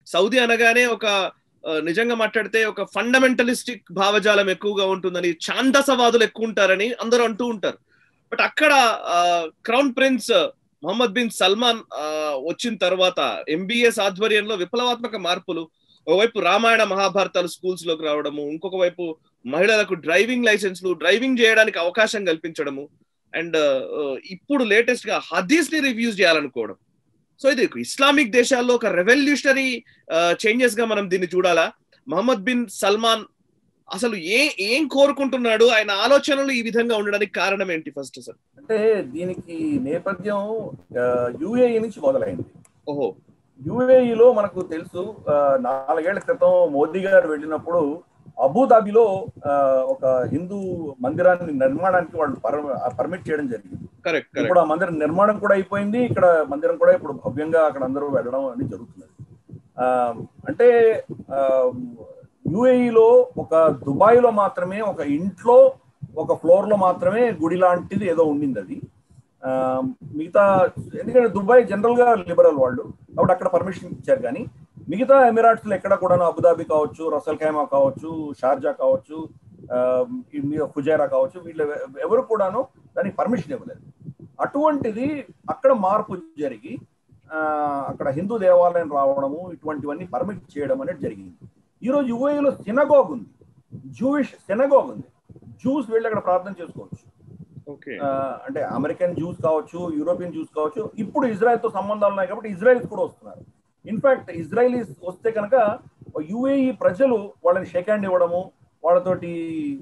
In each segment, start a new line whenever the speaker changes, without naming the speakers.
Saudi అనగానే ఒక ఆ, నిజంగా మాట్లాడితే ఒక ఫండమెంటలిస్టిక్ భావజాలం ఎక్కువగా ఉంటుందని ఛాందసవాదులు ఎక్కువ ఉంటారని అందరూ అంటూ ఉంటారు బట్ అక్కడ crown prince Mohammed bin Salman ఆ, వచ్చిన తర్వాత ఎంబీఎస్ ఆధ్వర్యంలో విప్లవాత్మక మార్పులు ఒకవైపు రామాయణ మహాభారతాలు స్కూల్స్ లోకి రావడము ఇంకొక వైపు మహిళలకు డ్రైవింగ్ లైసెన్స్లు డ్రైవింగ్ చేయడానికి అవకాశం కల్పించడము అండ్ ఇప్పుడు లేటెస్ట్ గా హదీస్ ని రివ్యూస్ చేయాలనుకోవడం సో ఇది ఇస్లామిక్ దేశాల్లో ఒక రెవల్యూషనరీ చేంజెస్ గా మనం దీన్ని చూడాలా మహమ్మద్ బిన్ సల్మాన్ అసలు ఏ ఏం కోరుకుంటున్నాడు ఆయన ఆలోచనలు ఈ విధంగా ఉండడానికి కారణం ఏంటి ఫస్ట్ అసలు
అంటే దీనికి నేపథ్యం యుఏఈ నుంచి మొదలైంది
ఓహో
యుఏఈలో మనకు తెలుసు ఆ, నాలుగేళ్ల క్రితం మోదీ గారు వెళ్ళినప్పుడు అబుదాబిలో ఆ, ఒక హిందూ మందిరాన్ని నిర్మాణానికి వాళ్ళు పర్మిట్ చేయడం జరిగింది
కరెక్ట్ కరెక్ట్
ఇప్పుడు ఆ మందిరం నిర్మాణం కూడా అయిపోయింది ఇక్కడ మందిరం కూడా ఇప్పుడు భవ్యంగా అక్కడ అందరూ వెళ్ళడం అనేది జరుగుతున్నది ఆ, అంటే యుఏఈలో ఒక దుబాయ్లో మాత్రమే ఒక ఇంట్లో ఒక ఫ్లోర్ లో మాత్రమే గుడి లాంటిది ఏదో ఉండింది అది ఆ, మిగతా ఎందుకంటే దుబాయ్ జనరల్ గా లిబరల్ వాళ్ళు కాబట్టి అక్కడ పర్మిషన్ ఇచ్చారు కానీ మిగతా ఎమిరాట్స్ లో ఎక్కడ కూడా అబుదాబి కావచ్చు రసల్ ఖైమా కావచ్చు షార్జా కావచ్చు ఆ, ఈ మీద ఫుజైరా కావచ్చు వీళ్ళు ఎవరు కూడాను దానికి పర్మిషన్ ఇవ్వలేదు అటువంటిది అక్కడ మార్పు జరిగి ఆ, అక్కడ హిందూ దేవాలయం రావడము ఇటువంటివన్నీ పర్మిట్ చేయడం అనేది జరిగింది ఈరోజు యుఏఈలో సినగోగ్ ఉంది జూయిష్ సినగోగ్ ఉంది జూస్ వెళ్ళి అక్కడ ప్రార్థన చేసుకోవచ్చు
ఓకే
ఆ, అంటే అమెరికన్ జ్యూస్ కావచ్చు యూరోపియన్ జ్యూస్ కావచ్చు ఇప్పుడు ఇజ్రాయెల్ తో సంబంధాలు ఉన్నాయి కాబట్టి ఇజ్రాయెల్స్ కూడా వస్తున్నారు ఇన్ఫాక్ట్ ఇజ్రాయలీస్ వస్తే కనుక యుఏఈ ప్రజలు వాళ్ళని షేక్ హ్యాండ్ ఇవ్వడము వాళ్ళతోటి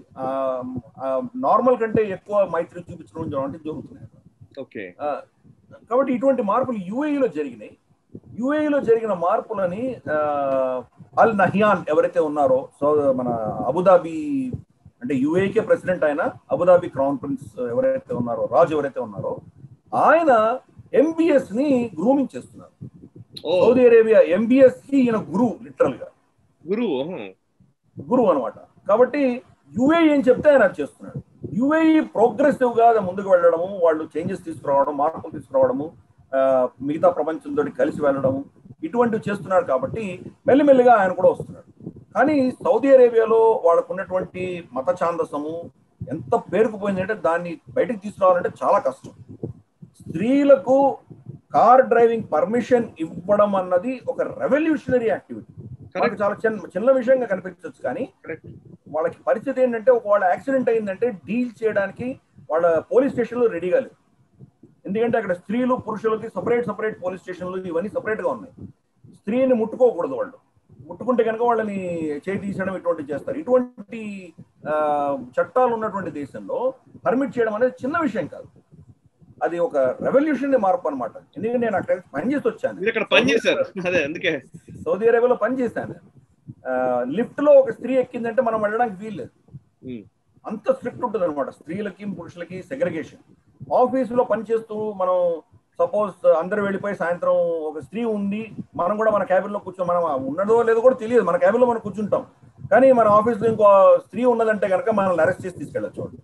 నార్మల్ కంటే ఎక్కువ మైత్రి చూపించడం అంటే జరుగుతున్నాయి
ఓకే
ఆ, కాబట్టి ఇటువంటి మార్పులు యుఏఈలో జరిగినాయి యుఏఈలో జరిగిన మార్పులని ఆ, అల్ నహియాన్ ఎవరైతే ఉన్నారో సో మన అబుదాబి అంటే యుఏకే ప్రెసిడెంట్ ఆయన అబుదాబి క్రౌన్ ప్రిన్స్ ఎవరైతే ఉన్నారో రాజు ఎవరైతే ఉన్నారో ఆయన ఎంబీఎస్ ని గ్రూమింగ్ చేస్తున్నారు
ఓ
సౌదీ అరేబియా ఎంబీఎస్ కి ఈయన గురువు లిటరల్ గా
గురువు ఓహో.
గురువు అనమాట కాబట్టి యుఏఈ ఏం చెప్తే ఆయన అది చేస్తున్నాడు యుఏఈ ప్రోగ్రెసివ్ గా ముందుకు వెళ్ళడము వాళ్ళు చేంజెస్ తీసుకురావడం మార్పులు తీసుకురావడము ఆ, మిగతా ప్రపంచంతో కలిసి వెళ్ళడము ఇటువంటివి చేస్తున్నాడు కాబట్టి మెల్లిమెల్లిగా ఆయన కూడా వస్తున్నాడు కానీ సౌదీ అరేబియాలో వాళ్ళకు ఉన్నటువంటి మత ఛాందసము ఎంత పేరుకుపోయిందంటే దాన్ని బయటకు తీసుకురావాలంటే చాలా కష్టం స్త్రీలకు కార్ డ్రైవింగ్ పర్మిషన్ ఇవ్వడం అన్నది ఒక రెవల్యూషనరీ యాక్టివిటీ వాళ్ళకి చాలా చిన్న చిన్న విషయంగా కనిపించవచ్చు కానీ
కరెక్ట్
వాళ్ళకి పరిస్థితి ఏంటంటే ఒక వాళ్ళ యాక్సిడెంట్ అయిందంటే డీల్ చేయడానికి వాళ్ళ పోలీస్ స్టేషన్లు రెడీగా లేవు ఎందుకంటే అక్కడ స్త్రీలు పురుషులకి సపరేట్ సపరేట్ పోలీస్ స్టేషన్లు ఇవన్నీ separate గా ఉన్నాయి స్త్రీని ముట్టుకోకూడదు వాళ్ళు ముట్టుకుంటే కనుక వాళ్ళని చేయి తీసేయడం ఇటువంటివి చేస్తారు ఇటువంటి ఆ, చట్టాలు ఉన్నటువంటి దేశంలో పర్మిట్ చేయడం అనేది చిన్న విషయం కాదు అది ఒక రెవల్యూషన్ మార్పు అనమాట ఎందుకంటే నేను అక్కడ పనిచేసి వచ్చాను
మీరు ఇక్కడ పని చేశారు అదే అందుకే
సౌదీ అరేబియాలో పనిచేశాను లిఫ్ట్ లో ఒక స్త్రీ ఎక్కిందంటే మనం వెళ్ళడానికి వీల్లేదు
ఉమ్.
అంత స్ట్రిక్ట్ ఉంటుంది అనమాట స్త్రీలకి పురుషులకి సెగ్రిగేషన్ ఆఫీసులో పనిచేస్తూ మనం సపోజ్ అందరూ వెళ్ళిపోయి సాయంత్రం ఒక స్త్రీ ఉండి మనం కూడా మన క్యాబిన్ లో కూర్చొని మనం ఉన్నదో లేదో కూడా తెలియదు మన క్యాబిన్ లో మనం కూర్చుంటాం కానీ మన ఆఫీస్ లో ఇంకో స్త్రీ ఉన్నదంటే కనుక మనల్ని అరెస్ట్ చేసి తీసుకెళ్ళచ్చు వాళ్ళు.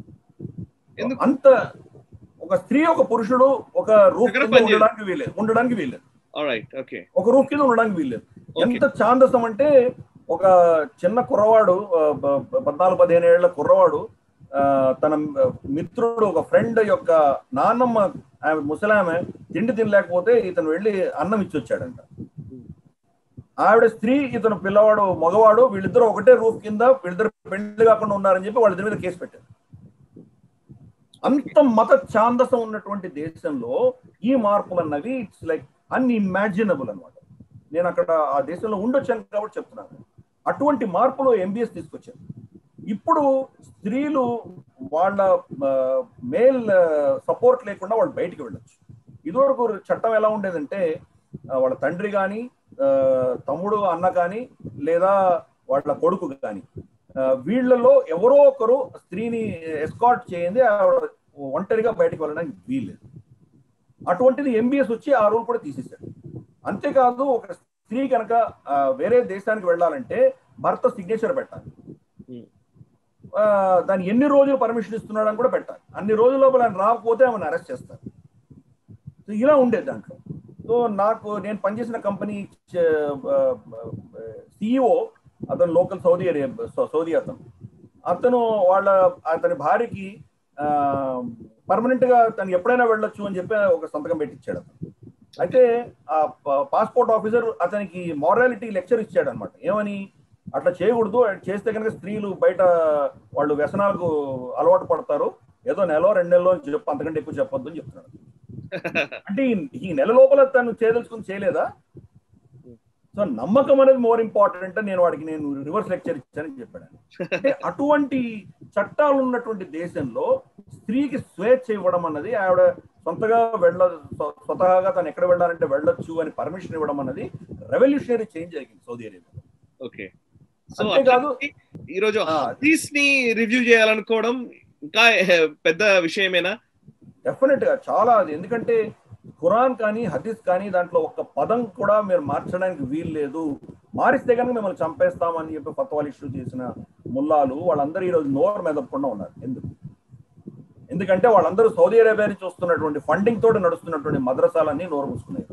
ఎందుకు?
అంత ఒక స్త్రీ ఒక పురుషుడు ఒక రూఫ్
దగ్గర
కింద
పనిచేయదు.
ఉండడానికి వీలేదు ఉండడానికి వీలేదు
రైట్ ఓకే
ఒక రూఫ్ కింద ఉండడానికి వీల్లేదు
Okay.
ఎంత ఛాందసం అంటే ఒక చిన్న కుర్రవాడు ఆ, బ- బ- పద్నాలుగు పదిహేను ఏళ్ల కుర్రవాడు ఆ, తన మిత్రుడు ఒక ఫ్రెండ్ యొక్క నాన్నమ్మ ఆమె ముసలామె తిండి తినలేకపోతే ఇతను వెళ్ళి అన్నం ఇచ్చి వచ్చాడంట ఆవిడ స్త్రీ ఇతను పిల్లవాడు మగవాడు వీళ్ళిద్దరు ఒకటే రూఫ్ కింద వీళ్ళిద్దరు పెళ్లి కాకుండా ఉన్నారని చెప్పి వాళ్ళ ఇద్దరి మీద కేసు పెట్టారు అంత మత ఛాందసం ఉన్నటువంటి దేశంలో ఈ మార్పులు అన్నవి ఇట్స్ లైక్ అన్ఇమాజినబుల్ అన్నమాట నేను అక్కడ ఆ దేశంలో ఉండొచ్చాను కాబట్టి చెప్తున్నాను అటువంటి మార్పులు ఎంబీఎస్ తీసుకొచ్చారు ఇప్పుడు స్త్రీలు వాళ్ళ మేల్ సపోర్ట్ లేకుండా వాళ్ళు బయటికి వెళ్ళొచ్చు ఇదివరకు చట్టం ఎలా ఉండేదంటే ఆ, వాళ్ళ తండ్రి కానీ తమ్ముడు అన్న కానీ లేదా వాళ్ళ కొడుకు కానీ వీళ్ళలో ఎవరో ఒకరు స్త్రీని ఎస్కాట్ చేయండి ఆవిడ ఒంటరిగా బయటకు వెళ్ళడానికి వీల్లేదు అటువంటిది ఎంబీఎస్ వచ్చి ఆ రూల్ కూడా తీసేశాడు అంతేకాదు ఒక స్త్రీ కనుక ఆ, వేరే దేశానికి వెళ్ళాలంటే భర్త సిగ్నేచర్ పెట్టాలి
Hmm.
ఆ, దాన్ని ఎన్ని రోజులు పర్మిషన్ ఇస్తున్నాడని కూడా పెట్టాలి అన్ని రోజుల లోపల ఆయన రాకపోతే ఆమెను అరెస్ట్ చేస్తారు సో ఇలా ఉండేది దాంట్లో సో నాకు నేను పనిచేసిన కంపెనీ సిఇఓ అతను లోకల్ సౌదీ అరేబియా సౌ- సౌదీ అతను అతను వాళ్ళ అతని భార్యకి పర్మనెంట్ గా తను ఎప్పుడైనా వెళ్ళొచ్చు అని చెప్పి ఒక సంతకం పెట్టించాడు అతను అయితే ఆ పాస్పోర్ట్ ఆఫీసర్ అతనికి మారాలిటీ లెక్చర్ ఇచ్చాడు అనమాట ఏమని అట్లా చేయకూడదు అది చేస్తే కనుక స్త్రీలు బయట వాళ్ళు వ్యసనాలకు అలవాటు పడతారు ఏదో నెల రెండు నెలలో అని చెప్పు అంతకంటే ఎక్కువ చెప్పొద్దు అని చెప్తున్నాడు అంటే ఈ- ఈ నెల లోపల తను చేయదలుచుకుని చేయలేదా సో నమ్మకం అనేది మోర్ ఇంపార్టెంట్ నేను వాడికి నేను రివర్స్ లెక్చర్ ఇచ్చానని చెప్పాను అంటే అటువంటి చట్టాలు ఉన్నటువంటి దేశంలో స్త్రీకి స్వేచ్ఛ ఇవ్వడం అన్నది ఆవిడ సొంతగా వెళ్ళ స్వ- స్వతహాగా తను ఎక్కడ వెళ్ళాలంటే వెళ్ళొచ్చు అని పర్మిషన్ ఇవ్వడం అన్నది రెవల్యూషనరీ చేంజ్ జరిగింది సౌదీ అరేబియా
ఓకే సో
అంతేకాదు
ఈ రోజు
ఆ.
హదీస్ ని రివ్యూ చేయాలనుకోవడం ఇంకా eh, పెద్ద విషయమేనా
డెఫినెట్ గా చాలా అది ఎందుకంటే ఖురాన్ కానీ హదీస్ కానీ దాంట్లో ఒక్క పదం కూడా మీరు మార్చడానికి వీలు లేదు మారిస్తే కనుక మిమ్మల్ని చంపేస్తామని చెప్పి ఫత్వాలు ఇష్యూ చేసిన ముల్లాలు వాళ్ళందరూ ఈరోజు నోరు మెదపకుండా ఉన్నారు ఎందుకు ఎందుకంటే వాళ్ళందరూ సౌదీ అరేబియా నుంచి వస్తున్నటువంటి ఫండింగ్ తోటి నడుస్తున్నటువంటి మద్రసాలన్నీ నోరు మూసుకున్నాయి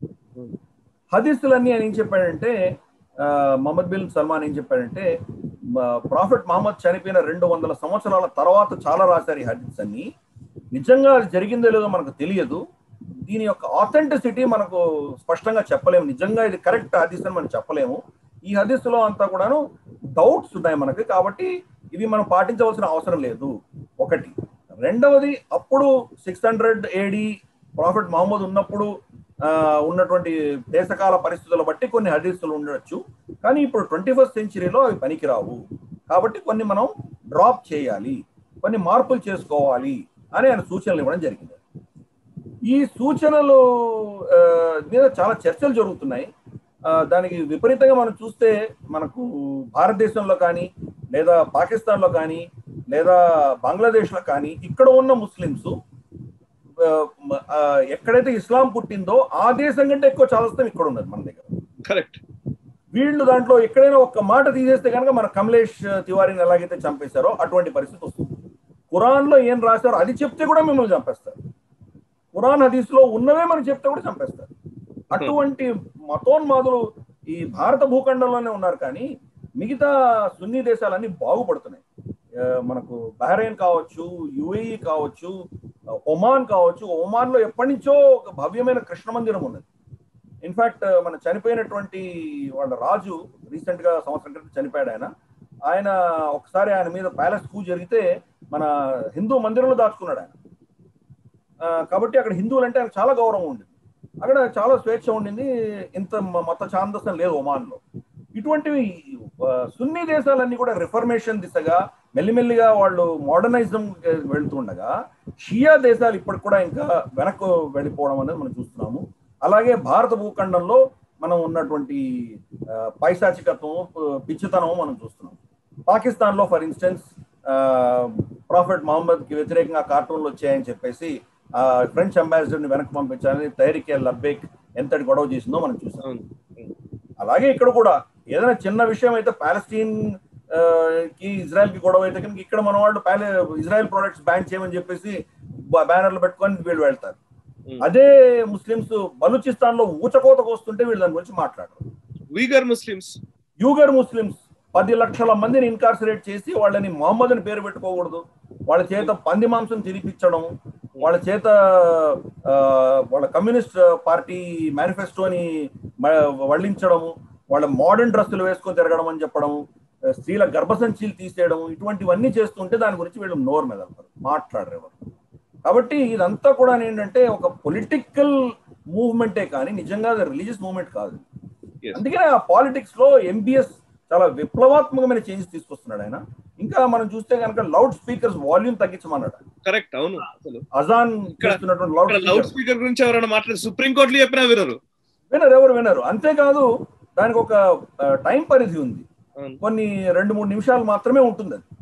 హదీసులన్నీ ఆయన ఏం చెప్పాడంటే ఆ, మహమ్మద్ బిన్ సల్మాన్ ఏం చెప్పాడంటే ప్రాఫిట్ మహమ్మద్ చనిపోయిన రెండు వందల సంవత్సరాల తర్వాత చాలా రాశారు ఈ హదీస్ అన్ని నిజంగా అది జరిగిందో లేదో మనకు తెలియదు దీని యొక్క ఆథెంటిసిటీ మనకు స్పష్టంగా చెప్పలేము నిజంగా ఇది కరెక్ట్ హదీస్ అని మనం చెప్పలేము ఈ హదీస్లో అంతా కూడాను డౌట్స్ ఉన్నాయి మనకి కాబట్టి ఇవి మనం పాటించవలసిన అవసరం లేదు ఒకటి రెండవది అప్పుడు six hundred AD prophet Muhammad ఉన్నప్పుడు ఆ, ఉన్నటువంటి దేశకాల పరిస్థితుల బట్టి కొన్ని హదీసులు ఉండొచ్చు కానీ ఇప్పుడు ట్వంటీ ఫస్ట్ సెంచరీలో అవి పనికిరావు కాబట్టి కొన్ని మనం డ్రాప్ చేయాలి కొన్ని మార్పులు చేసుకోవాలి అని ఆయన సూచనలు ఇవ్వడం జరిగింది ఈ సూచనలు ఆ, మీద చాలా చర్చలు జరుగుతున్నాయి ఆ, దానికి విపరీతంగా మనం చూస్తే మనకు భారతదేశంలో కానీ లేదా పాకిస్తాన్లో కానీ లేదా బంగ్లాదేశ్లో కానీ ఇక్కడ ఉన్న ముస్లిమ్స్ ఆ, ఆ, ఎక్కడైతే ఇస్లాం పుట్టిందో ఆ దేశం కంటే ఎక్కువ చాలస్తాం ఇక్కడ ఉన్నది మన దగ్గర
కరెక్ట్
వీళ్ళు దాంట్లో ఎక్కడైనా ఒక్క మాట తీసేస్తే కనుక మన కమలేష్ తివారీని ఎలాగైతే చంపేశారో అటువంటి పరిస్థితి వస్తుంది ఖురాన్ లో ఏం రాశారో అది చెప్తే కూడా మిమ్మల్ని చంపేస్తారు ఖురాన్ హదీస్ లో ఉన్నవే మనం చెప్తే కూడా చంపేస్తారు అటువంటి మతోన్మాదులు ఈ భారత భూఖండంలోనే ఉన్నారు కానీ మిగతా సున్నీ దేశాలన్నీ బాగుపడుతున్నాయి ఆ, మనకు బహ్రెయిన్ కావచ్చు యుఏఈ కావచ్చు ఒమాన్ కావచ్చు ఒమాన్ లో ఎప్పటి నుంచో ఒక భవ్యమైన కృష్ణ మందిరం ఉన్నది ఇన్ఫాక్ట్ మన చనిపోయినటువంటి వాళ్ళ రాజు రీసెంట్ గా సంవత్సరం క్రితం చనిపోయాడు ఆయన ఆయన ఒకసారి ఆయన మీద ప్యాలెస్ కూ జరిగితే మన హిందూ మందిరంలో దాచుకున్నాడు ఆయన ఆ, కాబట్టి అక్కడ హిందువులు అంటే ఆయనకు చాలా గౌరవం ఉండింది అక్కడ చాలా స్వేచ్ఛ ఉండింది ఇంత మ- మత ఛాందసం లేదు ఒమాన్లో ఇటువంటివి ఆ, సున్నీ దేశాలన్నీ కూడా రిఫర్మేషన్ దిశగా మెల్లిమెల్లిగా వాళ్ళు మోడర్నైజం వెళ్తుండగా షియా దేశాలు ఇప్పటికి కూడా ఇంకా వెనక్కు వెళ్ళిపోవడం అనేది మనం చూస్తున్నాము అలాగే భారత భూఖండంలో మనం ఉన్నటువంటి ఆ, పైశాచికత్వం ప- పిచ్చితనం మనం చూస్తున్నాం పాకిస్తాన్ లో ఫర్ ఇన్స్టెన్స్ ప్రాఫెట్ మహమ్మద్ కి వ్యతిరేకంగా కార్టూన్లు వచ్చాయని చెప్పేసి ఆ, ఫ్రెంచ్ అంబాసిడర్ ని వెనక్కి పంపించాలని తైరికే లబ్బేక్ ఎంతటి గొడవ చేసిందో మనం చూసాం
అవును
అలాగే ఇక్కడ కూడా ఏదైనా చిన్న విషయం అయితే పాలస్తీన్ ఆ, కి ఇజ్రాయెల్ కి గొడవ అయితే కనుక ఇక్కడ మన వాళ్ళు పాలే ఇజ్రాయెల్ ప్రొడక్ట్స్ బ్యాన్ చేయమని చెప్పేసి బ- బ్యానర్లు పెట్టుకొని వీళ్ళు వెళ్తారు
Hmm.
అదే ముస్లిమ్స్ బలూచిస్తాన్ లో ఊచకోతకు వస్తుంటే వీళ్ళు దాని గురించి మాట్లాడరు
వీగర్ ముస్లిమ్స్
యూగర్ ముస్లిమ్స్ పది లక్షల మందిని ఇన్కార్సరేట్ చేసి వాళ్ళని మొహమ్మద్ అని పేరు పెట్టుకోకూడదు వాళ్ళ చేత పంది మాంసం తినిపించడం వాళ్ళ చేత ఆ, వాళ్ళ కమ్యూనిస్ట్ పార్టీ మేనిఫెస్టోని మ- వల్లించడము వాళ్ళ మోడర్న్ డ్రెస్సులు వేసుకొని తిరగడం అని చెప్పడం ఆ, స్త్రీల గర్భసంచీలు తీసేయడం ఇటువంటివన్నీ చేస్తుంటే దాని గురించి వీళ్ళు నోరు మీద మాట్లాడరు ఎవరు కాబట్టి ఇదంతా కూడా ఏంటంటే ఒక పొలిటికల్ మూవ్మెంటే కానీ నిజంగా రిలీజియస్ మూవ్మెంట్ కాదు
Yes.
అందుకనే ఆ పాలిటిక్స్ లో ఎంబీఎస్ చాలా విప్లవాత్మకమైన చేంజెస్ తీసుకొస్తున్నాడు ఆయన ఇంకా మనం చూస్తే కనుక లౌడ్ స్పీకర్స్ వాల్యూమ్ తగ్గించమన్నాడు
కరెక్ట్ అవును అసలు
అజాన్
ఇక్కడ-
చేస్తున్నటువంటి లౌడ్
ఇక్కడ లౌడ్ స్పీకర్ గురించి ఎవరైనా మాట్లాడి సుప్రీం కోర్టులో చెప్పినా వినరు
వినరు ఎవరు వినరు అంతేకాదు దానికి ఒక టైం పరిధి ఉంది
అవును.
కొన్ని రెండు మూడు నిమిషాలు మాత్రమే ఉంటుంది అది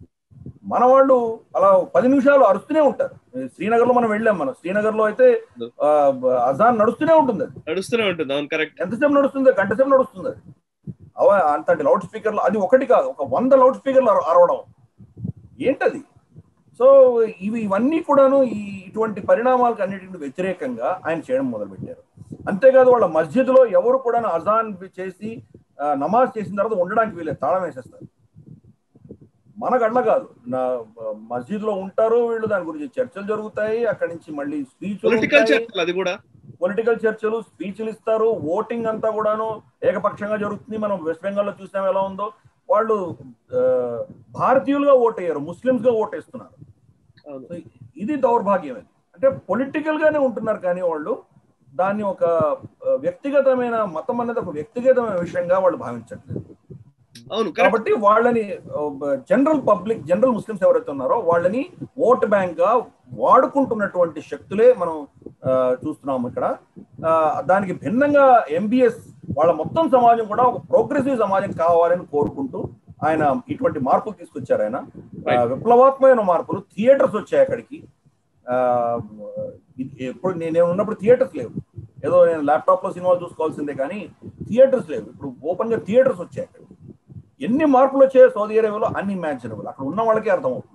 మన వాళ్ళు అలా పది నిమిషాలు అరుస్తూనే ఉంటారు శ్రీనగర్ లో మనం వెళ్ళాం మనం శ్రీనగర్ లో అయితే ఆ, అజాన్ నడుస్తూనే ఉంటుంది అది
నడుస్తూనే ఉంటుంది అవును కరెక్ట్
ఎంతసేపు నడుస్తుంది గంట సేపు నడుస్తుంది అది అవ అంతటి లౌడ్ స్పీకర్లు అది ఒకటి కాదు ఒక వంద లౌడ్ స్పీకర్లు అర- అరవడం ఏంటది సో ఇవి ఇవన్నీ కూడాను ఈ ఇటువంటి పరిణామాలకు అన్నిటికి వ్యతిరేకంగా ఆయన చేయడం మొదలుపెట్టారు అంతేకాదు వాళ్ళ మస్జిద్లో ఎవరు కూడా అజాన్ చేసి ఆ, నమాజ్ చేసిన తర్వాత ఉండడానికి వీళ్ళే తాళం వేసేస్తారు మనకు అట్లా కాదు నా మస్జిద్ లో ఉంటారు వీళ్ళు దాని గురించి చర్చలు జరుగుతాయి అక్కడి నుంచి మళ్ళీ
పొలిటికల్
స్పీచ్
చర్చలు అది కూడా
పొలిటికల్ చర్చలు స్పీచ్లు ఇస్తారు ఓటింగ్ అంతా కూడాను ఏకపక్షంగా జరుగుతుంది మనం వెస్ట్ బెంగాల్లో చూసాం ఎలా ఉందో వాళ్ళు ఆ, భారతీయులుగా ఓటేయరు ముస్లిమ్స్ గా ఓటేస్తున్నారు
అవును.
సో ఇది దౌర్భాగ్యం ఇది అంటే పొలిటికల్ గానే ఉంటున్నారు కానీ వాళ్ళు దాన్ని ఒక ఆ, వ్యక్తిగతమైన మతం అనేది ఒక వ్యక్తిగతమైన విషయంగా వాళ్ళు భావించట్లేదు
అవును కరెక్ట్
కాబట్టి వాళ్ళని జనరల్ పబ్లిక్ జనరల్ ముస్లిమ్స్ ఎవరైతే ఉన్నారో వాళ్ళని ఓట్ బ్యాంక్ గా వాడుకుంటున్నటువంటి శక్తులే మనం ఆ, చూస్తున్నాము ఇక్కడ ఆ, దానికి భిన్నంగా ఎంబీఎస్ వాళ్ళ మొత్తం సమాజం కూడా ఒక ప్రోగ్రెసివ్ సమాజం కావాలని కోరుకుంటూ ఆయన ఇటువంటి మార్పులు తీసుకొచ్చారు ఆయన ఆ,
Right.
విప్లవాత్మకమైన మార్పులు థియేటర్స్ వచ్చాయి అక్కడికి ఆ, ఇది ఎప్పుడు నేను ఉన్నప్పుడు థియేటర్స్ లేవు ఏదో నేను ల్యాప్టాప్ లో సినిమాలు చూసుకోవాల్సిందే కానీ థియేటర్స్ లేవు ఇప్పుడు ఓపెన్ గా థియేటర్స్ వచ్చాయి అక్కడికి ఎన్ని మార్పులు వచ్చాయో సౌదీ అరేబియాలో అన్ఇమాజినబుల్ అక్కడ ఉన్న వాళ్ళకే అర్థమవుతుంది